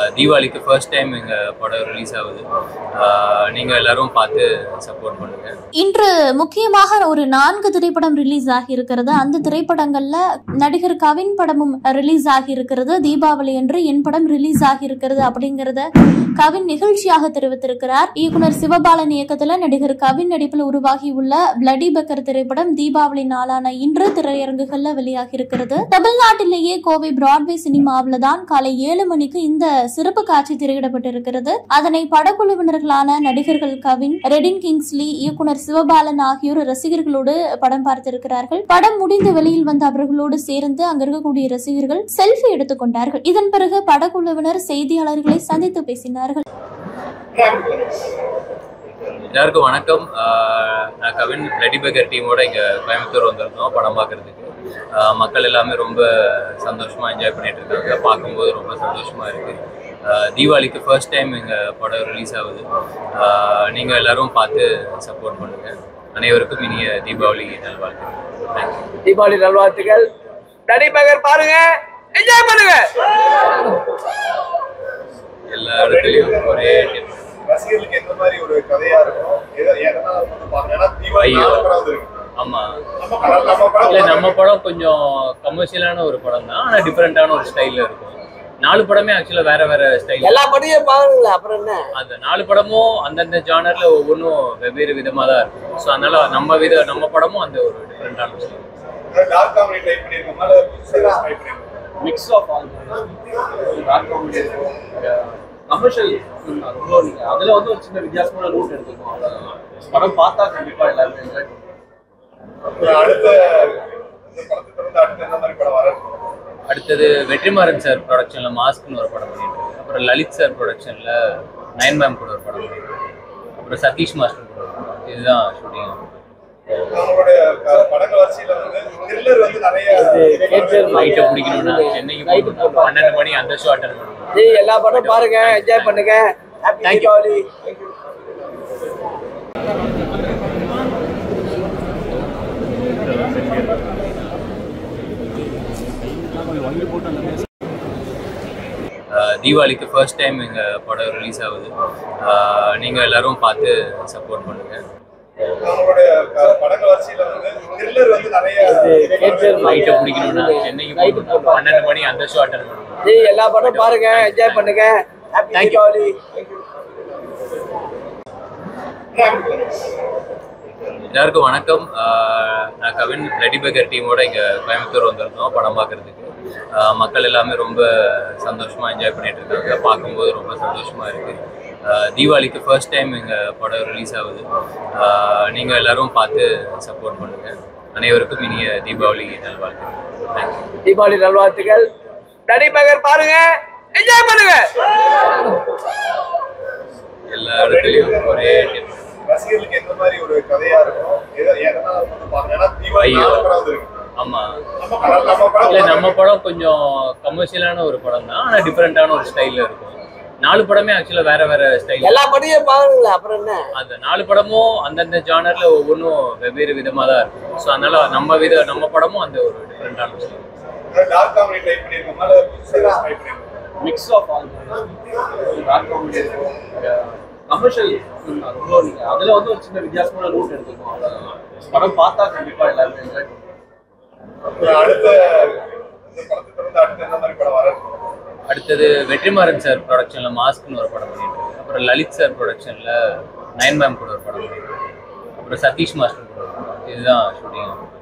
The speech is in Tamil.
தீபாவளிக்கு ஃபர்ஸ்ட் டைம் எங்கள் படம் ரிலீஸ் ஆகுது ஆஹ் நீங்க எல்லாரும் பார்த்து சப்போர்ட் பண்ணுங்க இன்று முக்கியமாக ஒரு நான்கு திரைப்படம் ரிலீஸ் ஆகி இருக்கிறது அந்த திரைப்படங்கள்ல நடிகர் கவின் படமும் ரிலீஸ் ஆகி இருக்கிறது தீபாவளி அன்று என் படம் ரிலீஸ் ஆகி இருக்கிறது அப்படிங்கறத கவின் நிகழ்ச்சியாக தெரிவித்திருக்கிறார் இயக்குனர் சிவபாலன் இயக்கத்துல நடிகர் கவின் நடிப்பில் உருவாகியுள்ள பிளடி பெக்கர் திரைப்படம் தீபாவளி நாளான இன்று திரையரங்குகள்ல வெளியாகி இருக்கிறது தமிழ்நாட்டிலேயே கோவை பிராட்வே சினிமாவில தான் காலை ஏழு மணிக்கு இந்த சிறப்பு காட்சி திரையிடப்பட்டிருக்கிறது அதனை படக்குழுவினர்களான நடிகர்கள் கவின் ரெடின் கிங்ஸ்லி இயக்குனர் சிவபாலன் ஆகியோர் ரசிகர்களோடு படம் பார்த்திருக்கிறார்கள் படம் முடிந்து வெளியில் வந்த அவர்களோடு சேர்ந்து அங்க இருக்கக்கூடிய ரசிகர்கள் செல்ஃபி எடுத்துக் கொண்டார்கள் இதன் பிறகு படக்குழுவினர் செய்தியாளர்களை சந்தித்து பேசினார்கள் எல்லாருக்கும் வணக்கம் ஆஹ் நான் கவின் பிளடி பேக்கர் டீமோட இங்கே கோயம்புத்தூர் வந்திருந்தோம் படம் பார்க்கறதுக்கு ஆஹ் மக்கள் எல்லாமே ரொம்ப சந்தோஷமாக என்ஜாய் பண்ணிட்டு இருக்காங்க பார்க்கும்போது ரொம்ப சந்தோஷமாக இருக்குது தீபாவளிக்கு ஃபர்ஸ்ட் டைம் எங்கள் படம் ரிலீஸ் ஆகுது ஆஹ் நீங்க எல்லாரும் பார்த்து சப்போர்ட் பண்ணுங்க அனைவருக்கும் இனிய தீபாவளி நல்வாழ்த்துக்கள் தேங்க்யூ தீபாவளி நல்வாழ்த்துக்கள் நடி பகர் பாருங்க என்ஜாய் பண்ணுங்க எல்லா இடத்துலையும் ஒரே team. ரசிகர்களுக்கு எந்த மாதிரி ஒரு கதையா இருக்கும் எத- எதனால வந்து பாக்கணும்? ஏன்னா தீபாவளி ஐயோ. நாலு படம் வந்திருக்கு. ஆமா நம்ம படம் நம்ம படம் இல்ல நம்ம படம் கொஞ்சம் கமர்ஷியலான ஒரு படம் தான் ஆனா டிஃப்ரெண்டான ஒரு ஸ்டைல்ல இருக்கும் நாலு படமே ஆக்சுவலா வேற வேற ஸ்டைல் எல்லா படத்தையும் பாருங்களேன் அப்புறம் என்ன அந்த நாலு படமும் அந்தந்த ஜானர்ல ஒவ்வொன்றும் வெவ்வேறு விதமா தான் இருக்கும் ஸோ அதனால நம்ம வித நம்ம படமும் அந்த ஒரு டிஃப்ரெண்டான ஸ்டைல் டார்க் காமெடி ட்ரை பண்ணிருக்கோமா இல்ல புதுசா ட்ரை பண்ணிருக்கோம் mix of all dark comedy இருக்கும் கமர்ஷியல் ரொம்ப நீங்க அதுல வந்து ஒரு சின்ன வித்தியாசமான ரூட் எடுத்துக்கணும் அவ்வளவுதான். படம் பார்த்தா கண்டிப்பா எல்லாருமே என்ஜாய் அடுத்த இந்த படத்துக்கு வந்து அடுத்த என்ன மாதிரி படம் வர அடுத்தது வெற்றிமாறன் சார் ப்ரொடக்ஷன்ல மாஸ்க்னு ஒரு படம் பண்ணிட்டு இருக்கு அப்புறம் லலித் சார் ப்ரொடக்ஷன்ல நயன் மேம் கூட ஒரு படம் பண்ணிட்டு இருக்கு அப்புறம் சதீஷ் மாஸ்டர் கூட ஒரு படம் இதுதான் ஷூட்டிங் நம்மளுடைய க- படங்கள் வரிசையில வந்து த்ரில்லர் வந்து நிறைய நைட்டை பிடிக்கணும்னா சென்னைக்கு போகணும் பன்னெண்டு மணி அந்த ஷோ அட்டன் பண்ணணும் ஜெய் எல்லா படம் பாருங்க என்ஜாய் பண்ணுங்க ஹாப்பி தீபாவளி ஆஹ் தீபாவளிக்கு ஃபர்ஸ்ட் டைம் எங்கள் படம் ரிலீஸ் ஆகுது ஆஹ் நீங்க எல்லாரும் பார்த்து சப்போர்ட் பண்ணுங்க நம்மளுடைய க- படங்கள் வரிசையில வந்து த்ரில்லர் வந்து நிறைய நைட்டை பிடிக்கணும்னா சென்னைக்கு போகணும் பன்னெண்டு மணி அந்த ஷோ அட்டன் பண்ணணும் ஜெய் எல்லா படம் பாருங்க என்ஜாய் பண்ணுங்க ஹாப்பி தீபாவளி எல்லாருக்கும் வணக்கம் ஆஹ் நான் கவின் பிளடி பேக்கர் டீமோட இங்கே கோயம்புத்தூர் வந்திருந்தோம் படம் பார்க்கறதுக்கு ஆஹ் மக்கள் எல்லாமே ரொம்ப சந்தோஷமாக என்ஜாய் பண்ணிட்டு இருக்காங்க பார்க்கும்போது ரொம்ப சந்தோஷமாக இருக்குது தீபாவளிக்கு ஃபர்ஸ்ட் டைம் எங்கள் படம் ரிலீஸ் ஆகுது ஆஹ் நீங்க எல்லாரும் பார்த்து சப்போர்ட் பண்ணுங்க அனைவருக்கும் இனிய தீபாவளி நல்வாழ்த்துக்கள் தேங்க்யூ தீபாவளி நல்வாழ்த்துக்கள் நடி பகர் பாருங்க என்ஜாய் பண்ணுங்க எல்லா இடத்துலையும் ஒரே team. ரசிகர்களுக்கு எந்த மாதிரி ஒரு கதையா இருக்கும் எத- எதனால வந்து பாக்கணும்? ஏன்னா தீபாவளி ஐயோ. நாலு படம் வந்திருக்கு. ஆமா நம்ம படம் நம்ம படம் இல்ல நம்ம படம் கொஞ்சம் கமர்ஷியலான ஒரு படம் தான் ஆனா டிஃப்ரெண்டான ஒரு ஸ்டைல்ல இருக்கும் நாலு படமே ஆக்சுவலா வேற வேற ஸ்டைல் எல்லா படத்தையும் பாருங்களேன் அப்புறம் என்ன அந்த நாலு படமும் அந்தந்த ஜானர்ல ஒவ்வொன்றும் வெவ்வேறு விதமா தான் இருக்கும் ஸோ அதனால நம்ம வித நம்ம படமும் அந்த ஒரு டிஃப்ரெண்டான ஸ்டைல் டார்க் காமெடி ட்ரை பண்ணிருக்கோமா இல்ல புதுசா ட்ரை பண்ணிருக்கோம் mix of all dark comedy இருக்கும் கமர்ஷியல் ரொம்ப நீங்க அதுல வந்து ஒரு சின்ன வித்தியாசமான ரூட் எடுத்துக்கணும் அவ்வளவுதான். படம் பார்த்தா கண்டிப்பா எல்லாருமே என்ஜாய் அடுத்த இந்த படத்துக்கு வந்து அடுத்த என்ன மாதிரி படம் வர அடுத்தது வெற்றிமாறன் சார் ப்ரொடக்ஷன்ல மாஸ்க்னு ஒரு படம் பண்ணிட்டு இருக்கு அப்புறம் லலித் சார் ப்ரொடக்ஷன்ல நயன் மேம் கூட ஒரு படம் பண்ணிட்டு இருக்கு அப்புறம் சதீஷ் மாஸ்டர் கூட ஒரு படம் இதுதான் ஷூட்டிங்